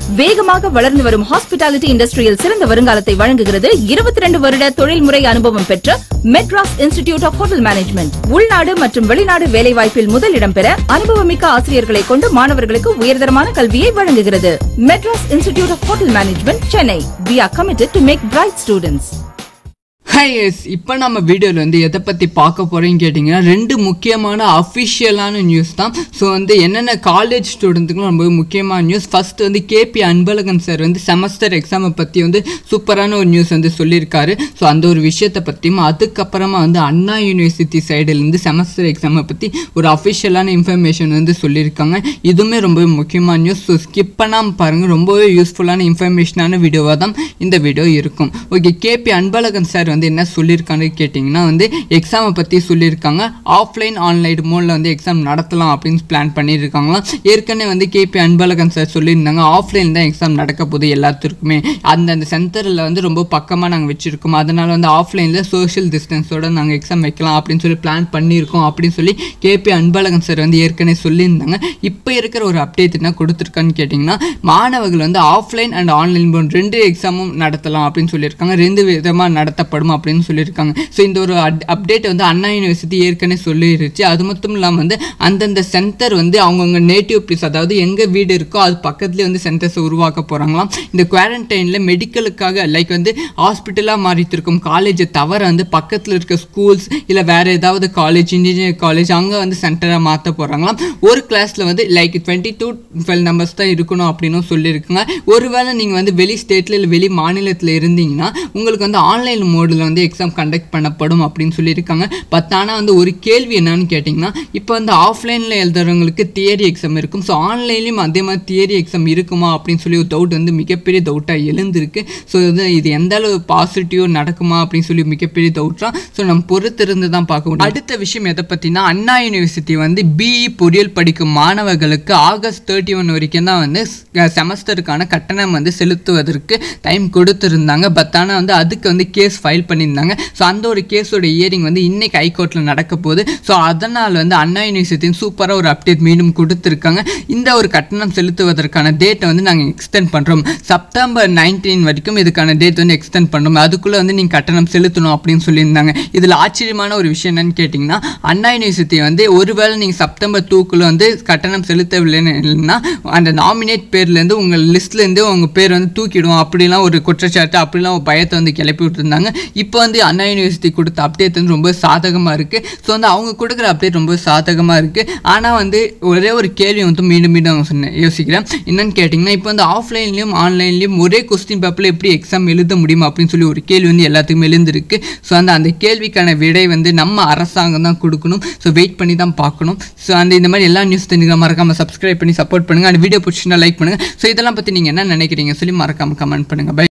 வேகமாக வளர்ந்து வரும் ஹாஸ்பிட்டாலிட்டி இண்டஸ்ட்ரியில் சிறந்த வருங்காலத்தை வழங்குகிறது இருபத்தி ரெண்டு வருட தொழில்முறை அனுபவம் பெற்ற Madras institute of hotel management உள்நாடு மற்றும் வெளிநாடு வேலைவாய்ப்பில் முதலிடம் பெற அனுபவமிக்க ஆசிரியர்களை கொண்டு மாணவர்களுக்கு உயர்தரமான கல்வியை வழங்குகிறது Madras institute of hotel management Chennai we are committed to make bright students high yes இப்போ நம்ம வீடியோவில் வந்து எதை பற்றி பார்க்க போகிறோன்னு கேட்டிங்கன்னா ரெண்டு முக்கியமான அஃபிஷியலான நியூஸ் தான் ஸோ வந்து என்னென்ன காலேஜ் ஸ்டூடெண்ட்டுக்கும் ரொம்ப முக்கியமான நியூஸ் ஃபர்ஸ்ட் வந்து கேபி அன்பழகன் சார் வந்து செமஸ்டர் எக்ஸாமை பற்றி வந்து சூப்பரான ஒரு நியூஸ் வந்து சொல்லியிருக்காரு ஸோ அந்த ஒரு விஷயத்தை பற்றியும் அதுக்கப்புறமா வந்து அண்ணா யூனிவர்சிட்டி சைடுலேருந்து செமஸ்டர் எக்ஸாமை பற்றி ஒரு அஃபிஷியலான இன்ஃபர்மேஷன் வந்து சொல்லியிருக்காங்க இதுவுமே ரொம்ப முக்கியமான நியூஸ் ஸோ ஸ்கிப் பண்ணாமல் பாருங்கள் ரொம்பவே யூஸ்ஃபுல்லான இன்ஃபர்மேஷனான வீடியோவாக தான் இந்த வீடியோ இருக்கும் ஓகே கேபி அன்பழகன் சார் வந்து என்ன சொல்லியிருக்கான்னு கேட்டிங்கன்னா வந்து எக்ஸாமை பற்றி சொல்லியிருக்காங்க ஆஃப்லைன் ஆன்லைன் மோடில் வந்து எக்ஸாம் நடத்தலாம் அப்படின்னு பிளான் பண்ணியிருக்காங்களாம் ஏற்கனவே வந்து கேபி அன்பழகன் சார் சொல்லியிருந்தாங்க ஆஃப்லைன் தான் எக்ஸாம் நடக்க போகுது எல்லாத்துக்குமே அந்தந்த சென்டரில் வந்து ரொம்ப பக்கமாக நாங்கள் வச்சுருக்கோம் அதனால் வந்து ஆஃப்லைனில் சோஷியல் டிஸ்டன்ஸோட நாங்கள் எக்ஸாம் வைக்கலாம் அப்படின்னு சொல்லி பிளான் பண்ணியிருக்கோம் அப்படின்னு சொல்லி கேபி அன்பழகன் சார் வந்து ஏற்கனவே சொல்லியிருந்தாங்க இப்போ இருக்கிற ஒரு அப்டேட் என்ன கொடுத்துருக்கான்னு கேட்டிங்கன்னா மாணவர்கள் வந்து ஆஃப்லைன் அண்ட் ஆன்லைன் போன்ற ரெண்டு எக்ஸாமும் நடத்தலாம் அப்படின்னு சொல்லியிருக்காங்க ரெண்டு விதமாக நடத்தப்படும் அப்படின்னு சொல்லியிருக்காங்க ஸோ இந்த ஒரு அப்டேட் வந்து அண்ணா யூனிவர்சிட்டி ஏற்கனவே சொல்லிருச்சு அது மட்டும் இல்லாமல் வந்து அந்தந்த சென்டர் வந்து அவங்கவுங்க நேட்டிவ் பிளேஸ் அதாவது எங்கே வீடு இருக்கோ அது பக்கத்துலேயே வந்து சென்டர்ஸை உருவாக்க போகிறாங்களாம் இந்த குவாரண்டைனில் மெடிக்கலுக்காக லைக் வந்து ஹாஸ்பிட்டலாக மாறிட்டு இருக்கும் காலேஜை தவிர வந்து பக்கத்தில் இருக்க ஸ்கூல்ஸ் இல்லை வேறு ஏதாவது காலேஜ் இன்ஜினியரிங் காலேஜ் அங்கே வந்து சென்டராக மாற்ற போகிறாங்களாம் ஒரு கிளாஸில் வந்து like twenty to twelve numbers தான் இருக்கணும் அப்படின்னும் சொல்லியிருக்குங்க ஒருவேளை நீங்கள் வந்து வெளி ஸ்டேட்டில் இல்லை வெளி மாநிலத்தில் இருந்தீங்கன்னா உங்களுக்கு வந்து ஆன்லைன் மோடில் வந்து எக்ஸாம் கண்டக்ட் பண்ணப்படும் அப்படின்னு சொல்லியிருக்காங்க பட் ஆனால் வந்து ஒரு கேள்வி என்னன்னு கேட்டிங்கன்னா இப்போ வந்து ஆஃப்லைனில் எழுதுறவங்களுக்கு தியரி எக்ஸாம் இருக்கும் ஸோ ஆன்லைன்லேயும் அதே மாதிரி தியரி எக்ஸாம் இருக்குமா அப்படின்னு சொல்லி ஒரு டவுட் வந்து மிகப்பெரிய டவுட்டாக எழுந்திருக்கு ஸோ இது இது எந்த அளவு பாசிட்டிவ் நடக்குமா அப்படின்னு சொல்லி மிகப்பெரிய டவுட் தான் ஸோ நம்ம பொறுத்திருந்து தான் பார்க்க முடியும் அடுத்த விஷயம் எதை பற்றினா அண்ணா யூனிவர்சிட்டி வந்து பிஇ பொறியியல் படிக்கும் மாணவர்களுக்கு ஆகஸ்ட் தேர்ட்டி ஒன் வரைக்கும் தான் வந்து செமஸ்டருக்கான கட்டணம் வந்து செலுத்துவதற்கு டைம் கொடுத்துருந்தாங்க பட் ஆனால் வந்து அதுக்கு வந்து கேஸ் ஃபைல் பண்ணியிருந்தாங்க ஸோ அந்த ஒரு கேஸோட இயரிங் வந்து இன்னைக்கு ஹைகோர்ட்டில் நடக்க போகுது ஸோ அதனால் வந்து அண்ணா யூனிவர்சிட்டியும் சூப்பராக ஒரு அப்டேட் மீண்டும் கொடுத்துருக்காங்க இந்த ஒரு கட்டணம் செலுத்துவதற்கான டேட்டை வந்து நாங்கள் எக்ஸ்டெண்ட் பண்ணுறோம் செப்டம்பர் நைன்டீன் வரைக்கும் இதுக்கான டேட் வந்து எக்ஸ்டெண்ட் பண்ணுறோம் அதுக்குள்ளே வந்து நீங்கள் கட்டணம் செலுத்தணும் அப்படின்னு சொல்லியிருந்தாங்க இதில் ஆச்சரியமான ஒரு விஷயம் என்னன்னு கேட்டிங்கன்னா அண்ணா யூனிவர்சிட்டி வந்து ஒருவேளை நீங்கள் செப்டம்பர் டூக்குள்ளே வந்து கட்டணம் செலுத்தவில்லைன்னா அந்த நாமினேட் பேர்லேருந்து உங்கள் லிஸ்ட்லேருந்து உங்கள் பேர் வந்து தூக்கிடுவோம் அப்படிலாம் ஒரு குற்றச்சாட்டு அப்படிலாம் ஒரு பயத்தை வந்து கிளப்பி விட்டுருந்தாங்க இப்போ வந்து அண்ணா யூனிவர்சிட்டி கொடுத்த அப்டேட் வந்து ரொம்ப சாதகமாக இருக்குது ஸோ வந்து அவங்க கொடுக்குற அப்டேட் ரொம்ப சாதகமாக இருக்குது ஆனால் வந்து ஒரே ஒரு கேள்வி வந்து மீண்டும் மீண்டும் அவங்க சொன்னேன் யோசிக்கிறேன் என்னன்னு கேட்டிங்கன்னா இப்போ வந்து ஆஃப்லைன்லேயும் ஆன்லைன்லேயும் ஒரே கொஸ்டின் பேப்பரில் எப்படி எக்ஸாம் எழுத முடியுமா அப்படின்னு சொல்லி ஒரு கேள்வி வந்து எல்லாத்துக்குமே எழுந்திருக்கு ஸோ அந்த அந்த கேள்விக்கான விடை வந்து நம்ம அரசாங்கம் தான் கொடுக்கணும் ஸோ வெயிட் பண்ணி தான் பார்க்கணும் ஸோ அந்த இந்த மாதிரி எல்லா நியூஸ் தெரிஞ்சுக்க மறக்காமல் சப்ஸ்கிரைப் பண்ணி சப்போர்ட் பண்ணுங்கள் அந்த வீடியோ பிடிச்சிருந்தா லைக் பண்ணுங்கள் ஸோ இதெல்லாம் பற்றி நீங்கள் என்ன நினைக்கிறீங்க சொல்லி மறக்காமல் கமெண்ட் பண்ணுங்கள் பை